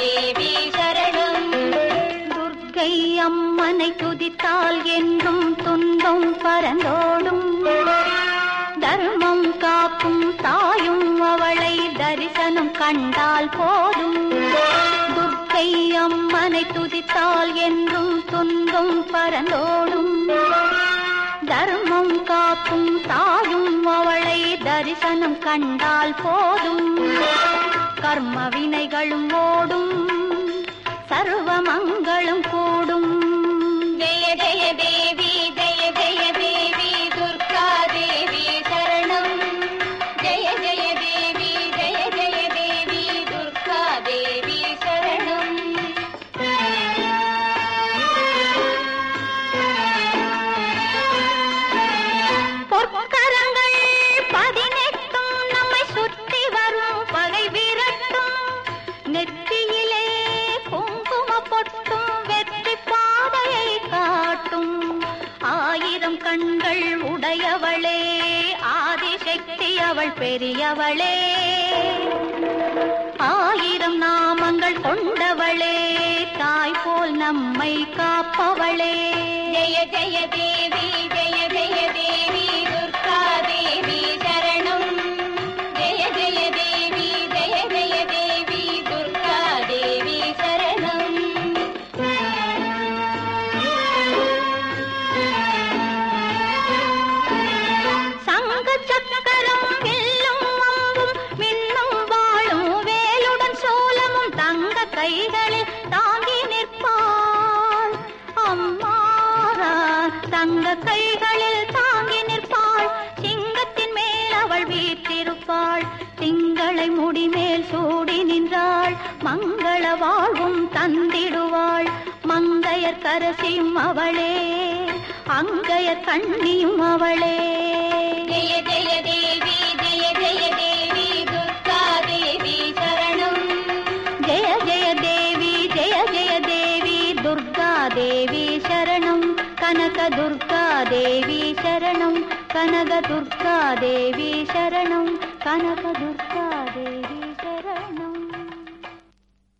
தேவி சரணம் துர்க்கை அம்மனை துதித்தால் என்றும் துன்பம் பரந்தோடும் தர்மம் காக்கும் தாயும் அவளை தரிசனம் கண்டால் போதும் துர்க்கை அம்மனை துதித்தால் என்றும் துன்பம் பரந்தோடும் தர்மம் காக்கும் தாயும் அவளை தரிசனம் கண்டால் போதும் கர்ம வினைகளும் ஓடும் சர்வ மங்களும் கூடும் ஜெய ஜெய தேவி ஜெய ஜெய தேவி துர்கா தேவி சரணம் ஜெய ஜெய தேவி ஜெய ஜெய தேவி துர்கா தேவி சரணம் பொற்கரங்கள் பதினெட்டும் நம்மை சுற்றி வரும் பகை விரட்டும் நெற்றியிலே குங்கும பொட்டும் வெற்றி பாதையை காட்டும் ஆயிரம் கண்கள் உடையவளே ஆதிசக்தி அவள் பெரியவளே ஆயிரம் நாமங்கள் கொண்டவளே தாய் போல் நம்மை காப்பவளே ஜெய ஜெய தேவி ஜெய ஜெய தேவி துர்கா தேவி சரணம் ஜெய ஜெய தேவி ஜெய ஜெய தேவி துர்கா தேவி சரணம் சங்க சக்கரம் வில்லும் அம்பும் மின்னும் வாழும் வேலுடன் சோலமும் தங்க கைகளில் தாங்கி நிற்பாள் அம்மாரா தங்க கைகளில் தாங்கி நிற்பாள் சிங்கத்தின் மேல் அவள் வீற்றிருப்பாள் திங்களை முடிமேல் சூடி நின்றாள் மங்கள வாழ்வும் தந்திடுவாள் மங்கையர் கரசியும் அவளே அங்கையர் கண்ணியும் அவளே ஜெய ஜெய தேவி ஜெய ஜெய தேவி துர்கா தேவி சரணம் ஜெய ஜெய தேவி ஜெய ஜெய தேவி துர்கா தேவி சரணம் கனக துர்கா தேவி சரணம் கனக துர்கா தேவி சரணம் கனக துர்கா